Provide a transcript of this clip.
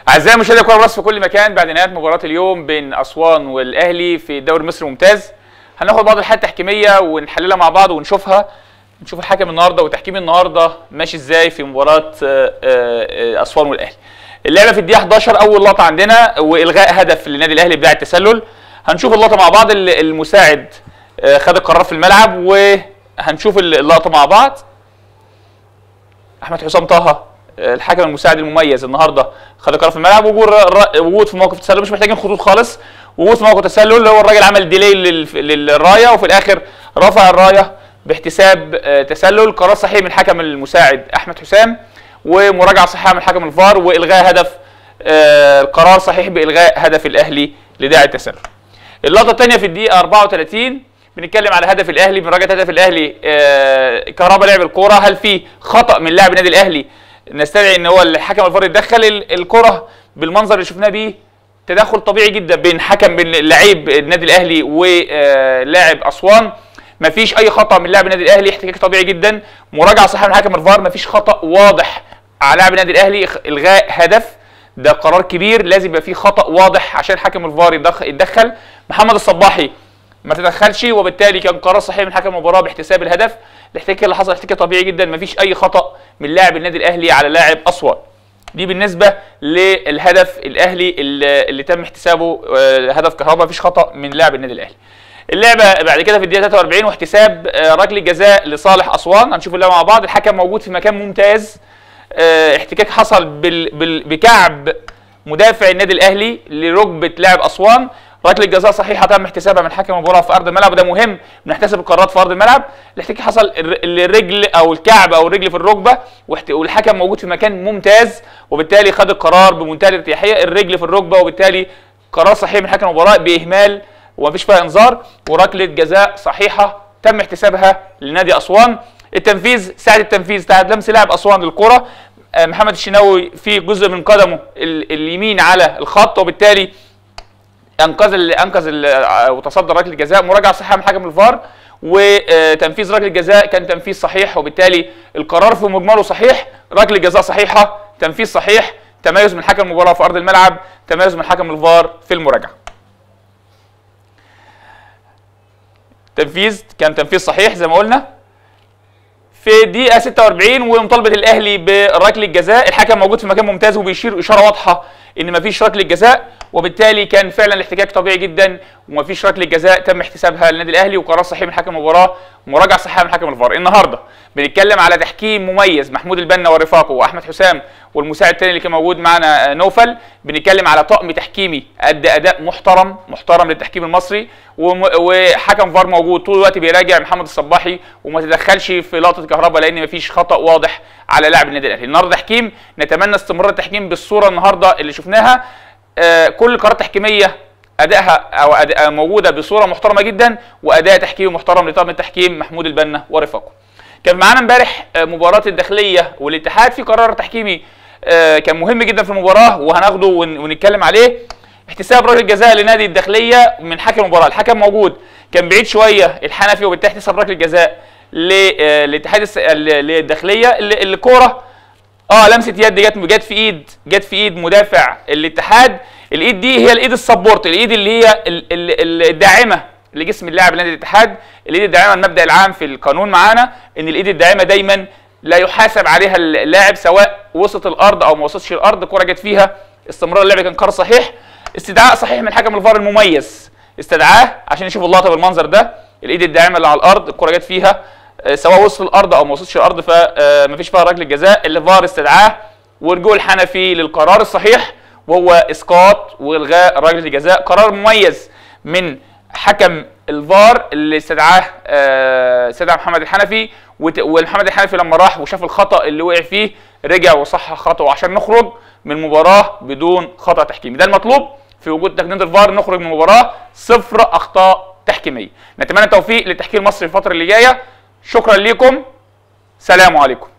اعزائي مشاهدي كره راس في كل مكان بعد نهايه مباراه اليوم بين اسوان والاهلي في الدوري المصري الممتاز هناخد بعض الحالات التحكيميه ونحللها مع بعض ونشوفها نشوف الحكم النهارده وتحكيم النهارده ماشي ازاي في مباراه آه، آه، اسوان والاهلي اللعبه في الدقيقه 11 اول لقطه عندنا والغاء هدف للنادي الاهلي بدايه التسلل هنشوف اللقطه مع بعض ال- المساعد آه، خد القرار في الملعب وهنشوف اللقطه مع بعض احمد حسام طه الحكم المساعد المميز النهارده خد قرار في الملعب وجود الر- وجود في موقف تسلل مش محتاجين خطوط خالص وجود في موقف تسلل اللي هو الراجل عمل ديلي لل- للرايه وفي الاخر رفع الرايه باحتساب آه، تسلل قرار صحيح من الحكم المساعد احمد حسام ومراجعه صحيحه من حكم الفار والغاء هدف آه، القرار صحيح بالغاء هدف الاهلي لداعي التسلل اللقطه الثانيه في الدقيقه 34 بنتكلم على هدف الاهلي بنراجعه هدف الاهلي آه كهربا لعب الكوره هل في خطا من لاعب النادي الاهلي نستدعي ان هو الحكم الفار يتدخل ال- الكره بالمنظر اللي شفناه بيه تدخل طبيعي جدا بين حكم بين لعيب النادي الاهلي ولاعب اسوان مفيش اي خطا من لاعب النادي الاهلي احتكاك طبيعي جدا مراجعه صحيحه من حكم الفار مفيش خطا واضح على لاعب النادي الاهلي إخ- الغاء هدف ده قرار كبير لازم يبقى فيه خطا واضح عشان حكم الفار يدخ- يتدخل محمد الصباحي ما تدخلش وبالتالي كان قرار صحيح من حكم المباراه باحتساب الهدف الاحتكاك اللي حصل احتكاك طبيعي جدا مفيش اي خطا من لاعب النادي الاهلي على لاعب اسوان دي بالنسبه للهدف الاهلي اللي, اللي تم احتسابه آه، هدف كهرباء مفيش خطا من لاعب النادي الاهلي اللعبه بعد كده في الدقيقه 43 واحتساب آه، ركله جزاء لصالح اسوان هنشوف اللعبه مع بعض الحكم موجود في مكان ممتاز آه، احتكاك حصل بال... بال... بكعب مدافع النادي الاهلي لركبه لاعب اسوان ركله جزاء صحيحه تم احتسابها من حكم المباراه في ارض الملعب وده مهم بنحتسب القرارات في ارض الملعب الاحتكاك حصل الر- الرجل او الكعب او الرجل في الركبه واحت- والحكم موجود في مكان ممتاز وبالتالي خد القرار بمنتهى الارتياحيه الرجل في الركبه وبالتالي قرار صحيح من حكم المباراه باهمال ومفيش فيها انذار وركله جزاء صحيحه تم احتسابها لنادي اسوان التنفيذ ساعه التنفيذ بتاعت لمس لاعب اسوان للكره آه، محمد الشناوي في جزء من قدمه ال- اليمين على الخط وبالتالي انقذ ال- انقذ ال- وتصدى ركله الجزاء مراجعه صحيحه من حكم الفار وتنفيذ ركله الجزاء كان تنفيذ صحيح وبالتالي القرار في مجمله صحيح ركله جزاء صحيحه تنفيذ صحيح تميز من حكم المباراه في ارض الملعب تميز من حكم الفار في المراجعه تنفيذ كان تنفيذ صحيح زي ما قلنا في الدقيقة 46 ومطالبة الأهلي بركلة جزاء، الحكم موجود في مكان ممتاز وبيشير إشارة واضحة إن مفيش ركلة جزاء وبالتالي كان فعلا الاحتكاك طبيعي جدا ومفيش ركلة جزاء تم احتسابها للنادي الأهلي وقرار صحيح من حكم المباراة ومراجعة صحيحة من حكم الفار. النهارده بنتكلم على تحكيم مميز محمود البنا ورفاقه وأحمد حسام والمساعد الثاني اللي كان موجود معانا آه، نوفل بنتكلم على طقم تحكيمي أدى أداء محترم محترم للتحكيم المصري وم- وحكم فار موجود طول الوقت بيراجع محمد الصباحي وما تدخلش في لقطه كهرباء لان مفيش خطا واضح على لاعب النادي الاهلي النهارده تحكيم نتمنى استمرار التحكيم بالصوره النهارده اللي شفناها آه، كل القرارات التحكيميه ادائها او أداء موجوده بصوره محترمه جدا واداء تحكيمي محترم لطاقم التحكيم محمود البنا ورفاقه كان معانا امبارح آه، مباراه الداخليه والاتحاد في قرار تحكيمي آه، كان مهم جدا في المباراه وهناخده ون- ونتكلم عليه احتساب ركله جزاء لنادي الداخليه من حكم المباراه الحكم موجود كان بعيد شويه الحنفي وبالتالي احتسب ركله جزاء ل- آه، لاتحاد الس- ال- للداخليه اللي- الكوره اه لمسه يد جت جت في ايد جت في ايد مدافع الاتحاد الايد دي هي الايد السبورت الايد اللي هي ال- ال- الداعمه لجسم اللاعب نادي الاتحاد الايد الداعمه المبدا العام في القانون معانا ان الايد الداعمه دايما لا يحاسب عليها اللاعب سواء وسط الارض او ما وصلتش الارض الكره جت فيها استمرار اللعب كان قرار صحيح استدعاء صحيح من حكم الفار المميز استدعاه عشان يشوف اللقطه بالمنظر ده الايد الداعمه اللي على الارض الكره جت فيها آه، سواء وصل الارض او ما وصلش الارض فمفيش فيها ركله جزاء اللي فار استدعاه ورجوع الحنفي للقرار الصحيح وهو اسقاط والغاء ركله الجزاء قرار مميز من حكم الفار اللي استدعاه آه، استدعى محمد الحنفي وت- ومحمد الحنفي لما راح وشاف الخطا اللي وقع فيه رجع وصحح خطأه عشان نخرج من مباراه بدون خطا تحكيمي ده المطلوب في وجود تقنيه الفار نخرج من المباراه صفر اخطاء تحكيميه نتمنى التوفيق للتحكيم المصري الفتره اللي جايه شكرا لكم سلام عليكم